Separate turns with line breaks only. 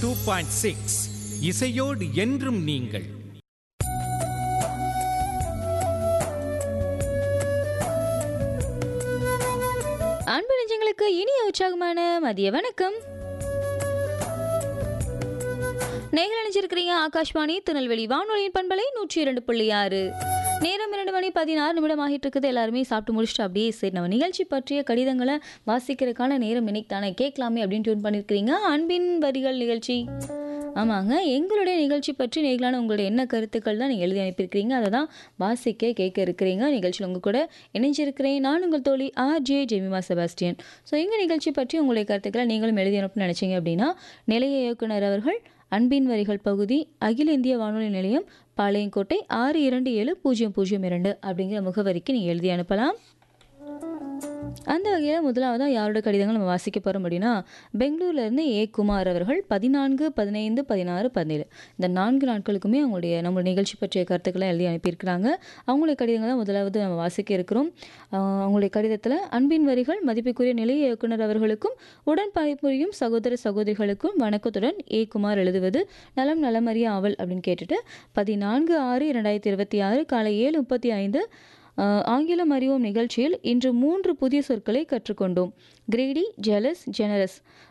two point six இசையோடு என்றும் நீங்கள்
அன்பு நெஞ்சங்களுக்கு இனிய உற்சாகமான மதிய வணக்கம் நேர்கள் நினைச்சிருக்கிறீங்க ஆகாஷ்வாணி திருநெல்வேலி வானொலியின் பண்பலை நூற்றி இரண்டு புள்ளி ஆறு நேரம் இரண்டு மணி பதினாறு நிமிடம் ஆகிட்டு இருக்குது எல்லாருமே சாப்பிட்டு முடிச்சுட்டு அப்படியே சரி நம்ம நிகழ்ச்சி பற்றிய கடிதங்களை வாசிக்கிறதுக்கான நேரம் இன்னைக்கு தானே கேட்கலாமே அப்படின்னு டியூன் பண்ணியிருக்கிறீங்க அன்பின் வரிகள் நிகழ்ச்சி ஆமாங்க எங்களுடைய நிகழ்ச்சி பற்றி நேர்களான உங்களுடைய என்ன கருத்துக்கள் தான் நீங்கள் எழுதி அனுப்பியிருக்கிறீங்க அதை தான் வாசிக்க கேட்க இருக்கிறீங்க நிகழ்ச்சியில் உங்கள் கூட இணைஞ்சிருக்கிறேன் நான் உங்கள் தோழி R J Jemima Sebastian so எங்கள் நிகழ்ச்சி பற்றி உங்களுடைய கருத்துக்களை நீங்களும் எழுதி அனுப்ப நினச்சிங்க அப்படின்னா நிலைய இயக்குனர் அவர்கள் அன்பின் வரிகள் பகுதி அகில இந்திய வானொலி நிலையம் பாளையங்கோட்டை ஆறு இரண்டு ஏழு பூஜ்ஜியம் பூஜ்ஜியம் இரண்டு அப்படிங்கிற முகவரிக்கு நீங்கள் எழுதி அனுப்பலாம் அந்த வகையில் முதலாவதாக யாரோட கடிதங்கள் நம்ம வாசிக்க போகிறோம் அப்படின்னா பெங்களூர்லேருந்து ஏ குமார் அவர்கள் பதினான்கு பதினைந்து பதினாறு பதினேழு இந்த நான்கு நாட்களுக்குமே அவங்களுடைய நம்ம நிகழ்ச்சி பற்றிய கருத்துக்களை எழுதி அனுப்பியிருக்கிறாங்க அவங்களுடைய கடிதங்கள் தான் முதலாவது நம்ம வாசிக்க இருக்கிறோம் ஆஹ் அவங்களுடைய கடிதத்தில் அன்பின் வரிகள் மதிப்புக்குரிய நிலைய இயக்குனர் அவர்களுக்கும் உடன் பணிபுரியும் சகோதர சகோதரிகளுக்கும் வணக்கத்துடன் ஏ குமார் எழுதுவது நலம் நலமறிய ஆவல் அப்படின்னு கேட்டுட்டு பதினான்கு ஆறு இரண்டாயிரத்தி இருபத்தி ஆறு காலை ஏழு முப்பத்தி ஐந்து ஆஹ் ஆங்கிலம் அறிவோம் நிகழ்ச்சியில் இன்று மூன்று புதிய சொற்களை கற்றுக்கொண்டோம் கிரேடி ஜெலஸ் ஜெனரஸ்